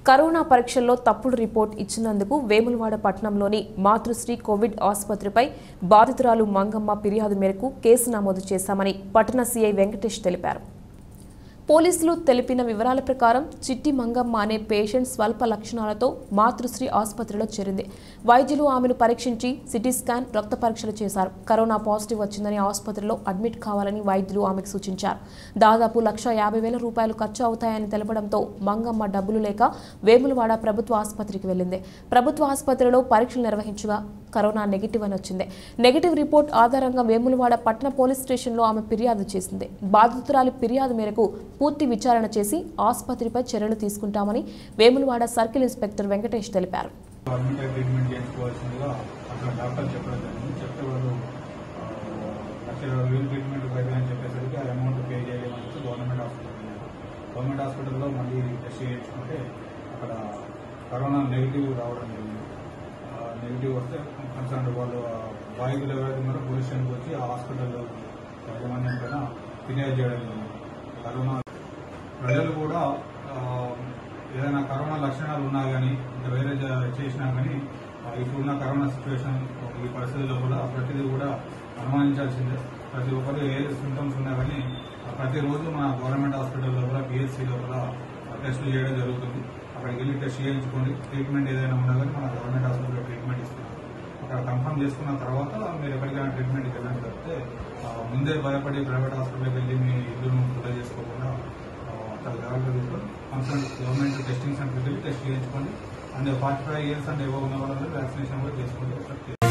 corona పరీక్షల్లో తప్పుడు report ఇచ్చినందుకు వేములవాడ పట్టణంలోని మాతృశ్రీ కోవిడ్ ఆసుపత్రిపై బాధితురాలు మంగమ్మ ఫిర్యాదు మేరకు కేసు నమోదు చేశామని పట్టణ సీఐ వెంకటేష్ తెలిపారు పోలీసులు తెలిపిన వివరాల ప్రకారం చిట్టి మంగమ్మ అనే పేషెంట్ స్వల్ప లక్షణాలతో మాతృశ్రీ ఆసుపత్రిలో చేరింది వైద్యులు ఆమెను పరీక్షించి సిటీ స్కాన్ రక్త పరీక్షలు చేశారు కరోనా పాజిటివ్ వచ్చిందని ఆసుపత్రిలో అడ్మిట్ కావాలని వైద్యులు ఆమెకు సూచించారు దాదాపు లక్ష యాభై వేల రూపాయలు ఖర్చు అవుతాయని తెలపడంతో మంగమ్మ డబ్బులు లేక వేములవాడ ప్రభుత్వ ఆసుపత్రికి వెళ్ళింది ప్రభుత్వ ఆసుపత్రిలో పరీక్షలు నిర్వహించగా కరోనా నెగిటివ్ అని వచ్చింది నెగిటివ్ రిపోర్ట్ ఆధారంగా వేములవాడ పట్టణ పోలీస్ స్టేషన్లో ఆమె ఫిర్యాదు చేసింది బాధితురాలి ఫిర్యాదు మేరకు పూర్తి విచారణ చేసి ఆసుపత్రిపై చర్యలు తీసుకుంటామని వేములవాడ సర్కిల్ ఇన్స్పెక్టర్ వెంకటేష్ తెలిపారు గవర్నమెంట్ ట్రీట్మెంట్ చేయించుకోవాల్సిందిగా అక్కడ డాక్టర్ చెప్పడం జరిగింది చెప్తే వాళ్ళు ఆ, లక్ష ఇరవై వేలు ట్రీట్మెంట్ అయితే అని చెప్పేసరికి ఆ అమౌంట్ పే చేయలేమని చెప్పి గవర్నమెంట్ హాస్పిటల్ వెళ్ళారు గవర్నమెంట్ హాస్పిటల్లో మళ్ళీ టెస్ట్ చేయించుకుంటే అక్కడ కరోనా నెగిటివ్ రావడం జరిగింది నెగిటివ్ వస్తే కన్సర్న్ వాళ్ళు ఆ బాధితులు ఎవరైతే ఉన్నారో పోలీస్ స్టేషన్కి వచ్చి ఆ హాస్పిటల్లో యాజమాన్యం పైన ఫిర్యాదు చేయడం జరిగింది కరోనా ప్రజలు కూడా ఆ, ఏదైనా కరోనా లక్షణాలు ఉన్నా కానీ ఇంకా వేరే జ- చేసినా కానీ ఆ, ఇప్పుడున్న కరోనా సిచ్యువేషన్ ఈ పరిస్థితుల్లో కూడా ప్రతిదీ కూడా అనుమానించాల్సిందే ప్రతి ఒక్కరు ఏ సింటమ్స్ ఉన్నా కానీ ఆ, ప్రతిరోజు మన గవర్నమెంట్ హాస్పిటల్లో కూడా పిహెచ్సిలో కూడా టెస్టులు చేయడం జరుగుతుంది అక్కడికి వెళ్ళి టెస్ట్ చేయించుకోండి ట్రీట్మెంట్ ఏదైనా ఉన్నా కానీ మన గవర్నమెంట్ హాస్పిటల్లో ట్రీట్మెంట్ ఇస్తున్నాం అక్కడ కన్ఫర్మ్ చేసుకున్న తర్వాత మీరు ఎక్కడికైనా ట్రీట్మెంట్కి వెళ్ళని చెప్తే ఆ, ముందే భయపడి ప్రైవేట్ హాస్పిటల్కి వెళ్ళి మీ ఇల్లును వృధా చేసుకోకుండా ఆ, అక్కడ జాగ్రత్త తీసుకొని కన్సర్న్ గవర్నమెంట్ టెస్టింగ్ సెంటర్కి వెళ్ళి టెస్ట్ చేయించుకోండి and forty five years and ఎవరు ఉన్న వాళ్ళందరూ వ్యాక్సినేషన్ కూడా చేసుకోండి